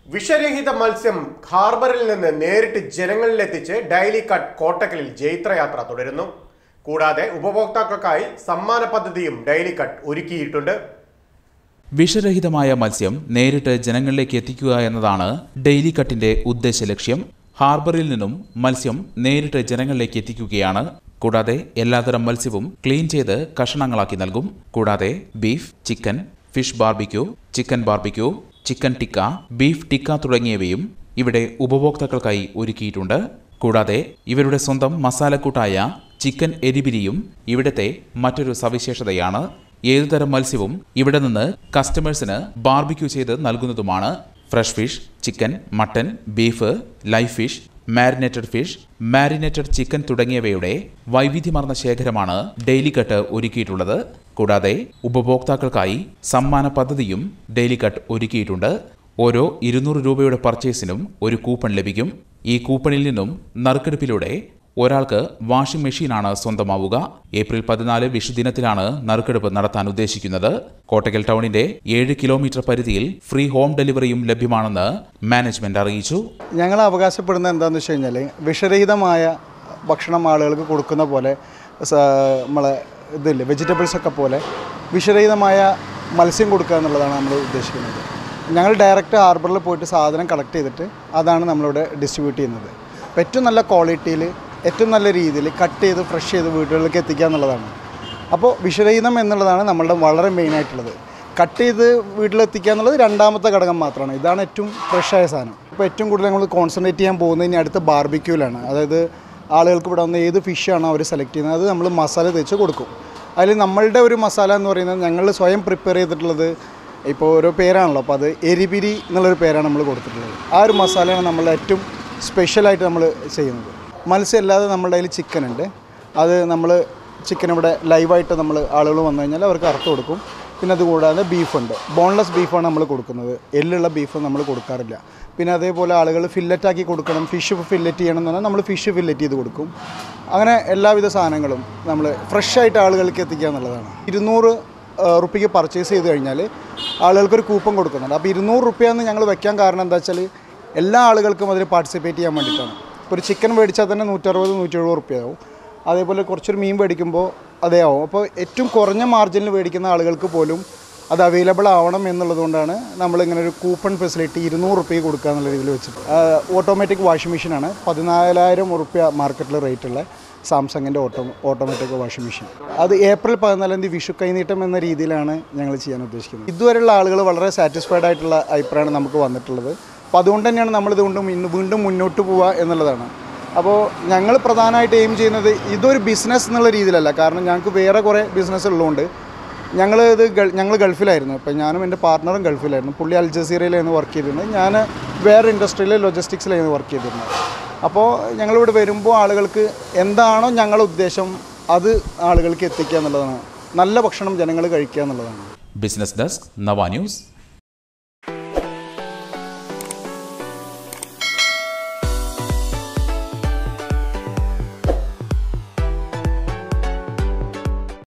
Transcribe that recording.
വിഷരഹിത മത്സ്യം ഹാർബറിൽ നിന്ന് നേരിട്ട് ജനങ്ങളിലെത്തിച്ച് ഡെയിലി കട്ട് കോട്ടക്കലിൽ ജൈത്രയാത്ര തുടരുന്നു കൂടാതെ ഉപഭോക്താക്കൾക്കായി സമ്മാന പദ്ധതിയും ഡെയിലി കട്ട് ഒരുക്കിയിട്ടുണ്ട് വിഷരഹിതമായ മത്സ്യം നേരിട്ട് ജനങ്ങളിലേക്ക് എത്തിക്കുക എന്നതാണ് ഡെയിലി കട്ടിന്റെ ഉദ്ദേശ ലക്ഷ്യം ഹാർബറിൽ നിന്നും മത്സ്യം നേരിട്ട് ജനങ്ങളിലേക്ക് എത്തിക്കുകയാണ് കൂടാതെ എല്ലാതരം മത്സ്യവും ക്ലീൻ ചെയ്ത് കഷണങ്ങളാക്കി നൽകും കൂടാതെ beef chicken fish barbecue chicken barbecue chicken tikka beef tikka തുടങ്ങിയവയും ഇവിടെ ഉപഭോക്താക്കൾക്കായി ഒരുക്കിയിട്ടുണ്ട് കൂടാതെ ഇവരുടെ സ്വന്തം മസാലക്കൂട്ടായ ചിക്കൻ എരിബിരിയും ഇവിടത്തെ മറ്റൊരു സവിശേഷതയാണ് ഏതുതരം മത്സ്യവും ഇവിടെ നിന്ന് കസ്റ്റമേഴ്സിന് ബാർബിക്യൂ ചെയ്ത് നൽകുന്നതുമാണ് fresh fish chicken mutton beef live fish marinated fish marinated chicken തുടങ്ങിയവയുടെ വൈവിധ്യമാർന്ന ശേഖരമാണ് ഡെയിലി കട്ട് ഒരുക്കിയിട്ടുള്ളത് കൂടാതെ ഉപഭോക്താക്കൾക്കായി സമ്മാന പദ്ധതിയും ഡെയിലി കട്ട് ഒരുക്കിയിട്ടുണ്ട് ഓരോ ഇരുന്നൂറ് രൂപയുടെ പർച്ചേസിനും ഒരു കൂപ്പൺ ലഭിക്കും ഈ കൂപ്പണിൽ നിന്നും നറുക്കെടുപ്പിലൂടെ ഒരാൾക്ക് വാഷിംഗ് മെഷീനാണ് സ്വന്തമാവുക ഏപ്രിൽ പതിനാല് വിഷുദിനത്തിലാണ് നറുക്കെടുപ്പ് നടത്താൻ ഉദ്ദേശിക്കുന്നത് കോട്ടക്കൽ ടൗണിന്റെ ഏഴ് കിലോമീറ്റർ പരിധിയിൽ ഫ്രീ ഹോം ഡെലിവറിയും ലഭ്യമാണെന്ന് മാനേജ്മെന്റ് അറിയിച്ചു ഞങ്ങൾ അവകാശപ്പെടുന്നത് എന്താണെന്ന് വെച്ച് കഴിഞ്ഞാൽ വിഷരഹിതമായ ഭക്ഷണം ആളുകൾക്ക് കൊടുക്കുന്ന പോലെ സ- നമ്മളെ ഇതില്ലേ വെജിറ്റബിൾസ് ഒക്കെ പോലെ വിഷരഹിതമായ മത്സ്യം കൊടുക്കുക എന്നുള്ളതാണ് നമ്മൾ ഉദ്ദേശിക്കുന്നത് ഞങ്ങൾ ഡയറക്റ്റ് ഹാർബറിൽ പോയിട്ട് സാധനം കളക്ട് ചെയ്തിട്ട് അതാണ് നമ്മളിവിടെ ഡിസ്ട്രിബ്യൂട്ട് ചെയ്യുന്നത് അപ്പോൾ ഏറ്റവും നല്ല ക്വാളിറ്റിയിൽ ഏറ്റവും നല്ല രീതിയിൽ കട്ട് ചെയ്ത് ഫ്രഷ് ചെയ്ത് വീടുകളിലേക്ക് എത്തിക്കുക എന്നുള്ളതാണ് അപ്പോൾ വിഷരഹിതം എന്നുള്ളതാണ് നമ്മളുടെ വളരെ മെയിനായിട്ടുള്ളത് കട്ട് ചെയ്ത് വീട്ടിലെത്തിക്കുക എന്നുള്ളത് രണ്ടാമത്തെ ഘടകം മാത്രമാണ് ഇതാണ് ഏറ്റവും ഫ്രഷായ സാധനം ഇപ്പോൾ ഏറ്റവും കൂടുതൽ നമ്മൾ കോൺസെൻട്രേറ്റ് ചെയ്യാൻ പോകുന്നത് ഇനി അടുത്ത ബാർബിക്യൂലാണ് അതായത് ആളുകൾക്ക് ഇവിടെ വന്ന് ഏത് ഫിഷാണോ അവർ സെലക്ട് ചെയ്യുന്നത് അത് നമ്മൾ മസാല തേച്ച് കൊടുക്കും അതിൽ നമ്മളുടെ ഒരു മസാല എന്ന് പറയുന്നത് ഞങ്ങൾ സ്വയം പ്രിപ്പയർ ചെയ്തിട്ടുള്ളത് ഇപ്പോൾ ഓരോ പേരാണല്ലോ അപ്പോൾ അത് എരിപിരി എന്നുള്ളൊരു പേരാണ് നമ്മൾ കൊടുത്തിട്ടുള്ളത് ആ ഒരു മസാലയാണ് നമ്മൾ ഏറ്റവും സ്പെഷ്യലായിട്ട് നമ്മൾ ചെയ്യുന്നത് മത്സ്യം അല്ലാതെ നമ്മുടെ കയ്യിൽ ചിക്കൻ ഉണ്ട് അത് നമ്മൾ ചിക്കൻ ഇവിടെ ലൈവായിട്ട് നമ്മൾ ആളുകൾ വന്നു കഴിഞ്ഞാൽ അവർക്ക് അറുത്ത് കൊടുക്കും പിന്നെ അതുകൂടാതെ ബീഫുണ്ട് ബോൺലെസ് ബീഫാണ് നമ്മൾ കൊടുക്കുന്നത് എല്ലുള്ള ബീഫ് നമ്മൾ കൊടുക്കാറില്ല പിന്നെ അതേപോലെ ആളുകൾ ഫില്ലറ്റാക്കി കൊടുക്കണം ഫിഷ് ഫില്ലറ്റ് ചെയ്യണം എന്ന് പറഞ്ഞാൽ നമ്മൾ ഫിഷ് ഫില്ലറ്റ് ചെയ്ത് കൊടുക്കും അങ്ങനെ എല്ലാവിധ സാധനങ്ങളും നമ്മൾ ഫ്രഷായിട്ട് ആളുകൾക്ക് എത്തിക്കുക എന്നുള്ളതാണ് ഇരുന്നൂറ് റുപ്യക്ക് പർച്ചേസ് ചെയ്ത് കഴിഞ്ഞാൽ ആളുകൾക്കൊരു കൂപ്പൺ കൊടുക്കുന്നുണ്ട് അപ്പോൾ ഇരുന്നൂറ് റുപ്യെന്ന് ഞങ്ങൾ വെക്കാൻ കാരണം എന്താ വെച്ചാൽ എല്ലാ ആളുകൾക്കും അതിൽ പാർട്ടിസിപ്പേറ്റ് ചെയ്യാൻ വേണ്ടിയിട്ടാണ് ഇപ്പോൾ ഒരു ചിക്കൻ മേടിച്ചാൽ തന്നെ നൂറ്ററുപത് നൂറ്റി എഴുപത് റുപ്യയാവും അതേപോലെ കുറച്ചൊരു മീൻ മേടിക്കുമ്പോൾ അതേ ആവും അപ്പോൾ ഏറ്റവും കുറഞ്ഞ മാർജിനിൽ മേടിക്കുന്ന ആളുകൾക്ക് പോലും അത് അവൈലബിൾ ആവണം എന്നുള്ളതുകൊണ്ടാണ് നമ്മളിങ്ങനെ ഒരു കൂപ്പൺ ഫെസിലിറ്റി ഇരുന്നൂറ് റുപ്യ കൊടുക്കുക എന്നുള്ള രീതിയിൽ വെച്ചിട്ട് ഓട്ടോമാറ്റിക് വാഷിംഗ് മെഷീനാണ് പതിനാലായിരം റുപ്യ മാർക്കറ്റിൽ റേറ്റുള്ള സാംസങ്ങിൻ്റെ ഓട്ടോ ഓട്ടോമാറ്റിക് വാഷിംഗ് മെഷീൻ അത് ഏപ്രിൽ പതിനാലാം തീയതി വിഷു കൈനീട്ടം എന്ന രീതിയിലാണ് ഞങ്ങൾ ചെയ്യാൻ ഉദ്ദേശിക്കുന്നത് ഇതുവരെയുള്ള ആളുകൾ വളരെ സാറ്റിസ്ഫൈഡ് ആയിട്ടുള്ള അഭിപ്രായമാണ് നമുക്ക് വന്നിട്ടുള്ളത് അപ്പോൾ അതുകൊണ്ട് തന്നെയാണ് നമ്മളിത് കൊണ്ട് ഇന്ന് വീണ്ടും മുന്നോട്ട് പോവുക എന്നുള്ളതാണ് അപ്പോൾ ഞങ്ങൾ പ്രധാനമായിട്ട് എയിം ചെയ്യുന്നത് ഇതൊരു ബിസിനസ് എന്നുള്ള രീതിയിലല്ല കാരണം ഞങ്ങൾക്ക് വേറെ കുറേ ബിസിനസ് ഉള്ളതുകൊണ്ട് ഞങ്ങൾ ഇത് ഗൾ- ഞങ്ങൾ ഗൾഫിലായിരുന്നു അപ്പോൾ ഞാനും എൻ്റെ പാർട്ണറും ഗൾഫിലായിരുന്നു പുള്ളി അൽ ജസീറയിലായിരുന്നു വർക്ക് ചെയ്തിരുന്നത് ഞാൻ വേറെ ഇൻഡസ്ട്രിയിലെ ലൊജിസ്റ്റിക്സിലായിരുന്നു വർക്ക് ചെയ്തിരുന്നത് അപ്പോൾ ഞങ്ങളിവിടെ വരുമ്പോൾ ആളുകൾക്ക് എന്താണോ ഞങ്ങളുടെ ഉദ്ദേശം അത് ആളുകൾക്ക് എത്തിക്കുക എന്നുള്ളതാണ് നല്ല ഭക്ഷണം ജനങ്ങൾ കഴിക്കുക എന്നുള്ളതാണ് ബിസിനസ് ഡെസ്ക് നവ ന്യൂസ്